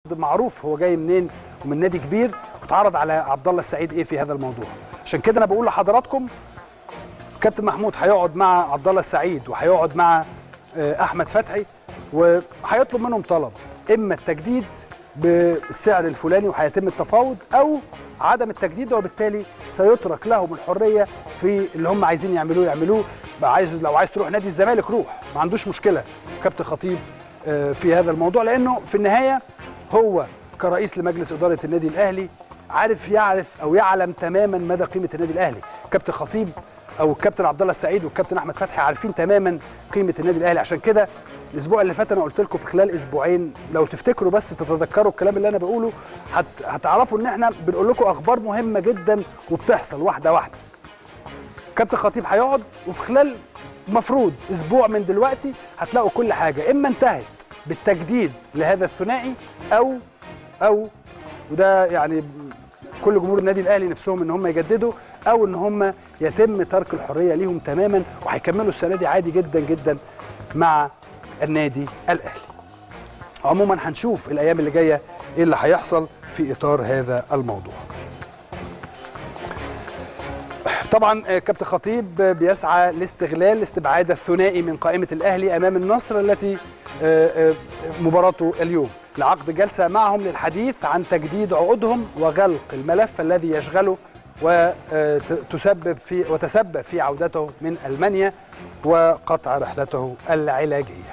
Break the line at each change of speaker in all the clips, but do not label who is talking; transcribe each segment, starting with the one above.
عرض معروف هو جاي منين ومن نادي كبير واتعرض على عبد الله السعيد ايه في هذا الموضوع عشان كده انا بقول لحضراتكم كابتن محمود هيقعد مع عبد الله السعيد وهيقعد مع آه، احمد فتحي وهيطلب منهم طلب اما التجديد بالسعر الفلاني وهيتم التفاوض او عدم التجديد وبالتالي سيترك لهم الحريه في اللي هم عايزين يعملوه يعملوه بقى عايز لو عايز تروح نادي الزمالك روح ما عندوش مشكله كابتن خطيب آه، في هذا الموضوع لانه في النهايه هو كرئيس لمجلس اداره النادي الاهلي عارف يعرف او يعلم تماما مدى قيمه النادي الاهلي كابتن خطيب او الكابتن عبد الله السعيد والكابتن احمد فتحي عارفين تماما قيمه النادي الاهلي عشان كده الاسبوع اللي فات انا قلت لكم في خلال اسبوعين لو تفتكروا بس تتذكروا الكلام اللي انا بقوله هت... هتعرفوا ان احنا بنقول لكم اخبار مهمه جدا وبتحصل واحده واحده كابتن خطيب هيقعد وفي خلال مفروض اسبوع من دلوقتي هتلاقوا كل حاجه اما انتهت بالتجديد لهذا الثنائي او او وده يعني كل جمهور النادي الاهلي نفسهم ان هم يجددوا او ان هم يتم ترك الحريه ليهم تماما وهيكملوا السنه دي عادي جدا جدا مع النادي الاهلي. عموما هنشوف الايام اللي جايه ايه اللي هيحصل في اطار هذا الموضوع. طبعا آه، كابتن خطيب آه، بيسعى لاستغلال استبعاد الثنائي من قائمه الاهلي امام النصر التي آه، آه، مباراته اليوم لعقد جلسه معهم للحديث عن تجديد عقودهم وغلق الملف الذي يشغله وتسبب في وتسبب في عودته من المانيا وقطع رحلته العلاجيه.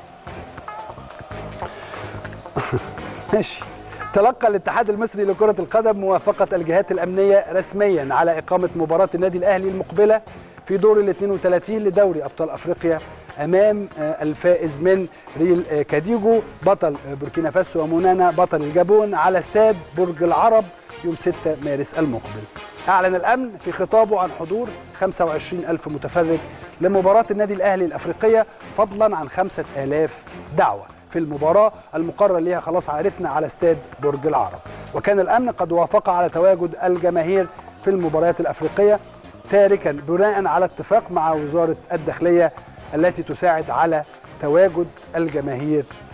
ماشي تلقى الاتحاد المصري لكرة القدم موافقة الجهات الأمنية رسميا على إقامة مباراة النادي الأهلي المقبلة في دور ال 32 لدوري أبطال أفريقيا أمام آه، الفائز من ريل آه، كاديجو بطل آه، بوركينا فاسو ومونانا بطل الجابون على استاد برج العرب يوم 6 مارس المقبل أعلن الأمن في خطابه عن حضور 25 ألف متفرج لمباراة النادي الأهلي الأفريقية فضلا عن 5000 دعوة في المباراة المقرر ليها خلاص عرفنا على استاد برج العرب وكان الأمن قد وافق على تواجد الجماهير في المباريات الأفريقية تاركا بناء على اتفاق مع وزارة الداخلية التي تساعد على تواجد الجماهير